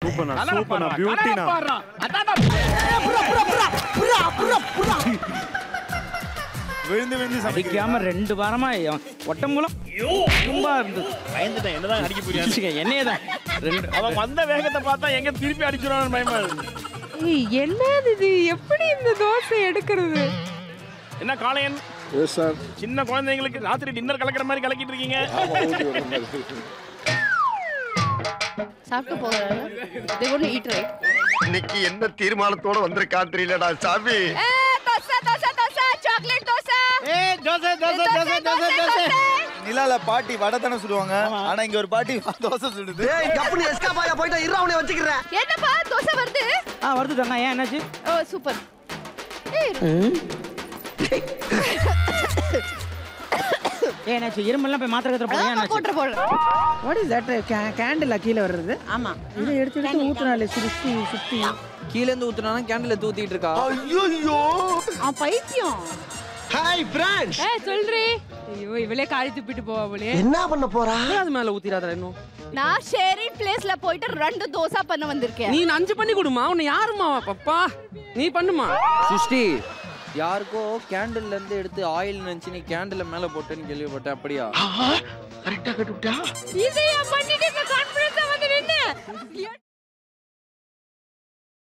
சூப்பர்ண்ணா சூப்பர்ண்ணா பியூட்டிண்ணா விழுந்து விழுந்து சமைக்கிறீங்க அடிக்காம ரெண்டு வாரமா என் ஒட்டம் மூலம் ரொம்ப இருந்தது பயந்துட்டேன் என்னதான் அடிக்க போறியா என்னையே தான் ரெண்டு அவன் வந்த வேகத்தை பார்த்தா எங்க திருப்பி அடிச்சிருவான்னு பயமா இருக்கு ஏய், என்னது இது எப்படி இந்த தோசை எடுக்கிறது என்ன காளையன் எஸ் சார் சின்ன குழந்தைங்களுக்கு ராத்திரி டின்னர் கலக்கிற மாதிரி கலக்கிட்டு இருக்கீங்க சாப்பிட்டு போகிறாங்க they want to eat right இன்னைக்கு என்ன தீர்மானத்தோட வந்திருக்கான் தெரியலடா சாமி தோசை தோசை தோசை சாக்லேட் தோசை தோசை தோசை தோசை தோசை தோசை நிலால பாட்டி வடை தானே சுடுவாங்க ஆனா இங்க ஒரு பாட்டி தோசை சுடுது ஏய் கப்புனு எஸ்கா பாயா போயிட்டா இரு அவனை வச்சுக்கிறேன் என்னப்பா தோசை வருது ஆ வருது தாங்க ஏன் என்னாச்சு ஓ சூப்பர் ஏய் ஏன் என்னாச்சு இருமெல்லாம் போய் மாத்திரை கத்துற போய் அதான் என்னாச்சு போட்டுற போடுறேன் வாட் இஸ் தட் கேண்டில் கீழே வர்றது ஆமா இதை எடுத்து எடுத்து ஊத்துனாலே சுத்தி சுத்தி கீழ இருந்து ஊத்துனா கேண்டில் தூத்திட்டு இருக்கா ஐயோ அவன் பைத்தியம் ஹாய் ஃப்ரெண்ட்ஸ் ஏ சொல்றி ஐயோ இவளே காரி துப்பிட்டு போவா போலே என்ன பண்ண போறா அது மேல ஊத்திராதா இன்னும் நான் ஷேரிங் பிளேஸ்ல போயிட்டு ரெண்டு தோசை பண்ண வந்திருக்கேன் நீ அஞ்சு பண்ணி கொடுமா உன்னை யாருமா பப்பா நீ பண்ணுமா சிருஷ்டி யாருக்கோ கேண்டில்ல இருந்து எடுத்து ஆயில் நினைச்சு நீ கேண்டில் மேல போட்டேன்னு கேள்விப்பட்டேன் அப்படியா கரெக்டா கட்டுவிட்டா இதையா பண்ணிட்டு கான்ஃபிடன்ஸா வந்து நின்னு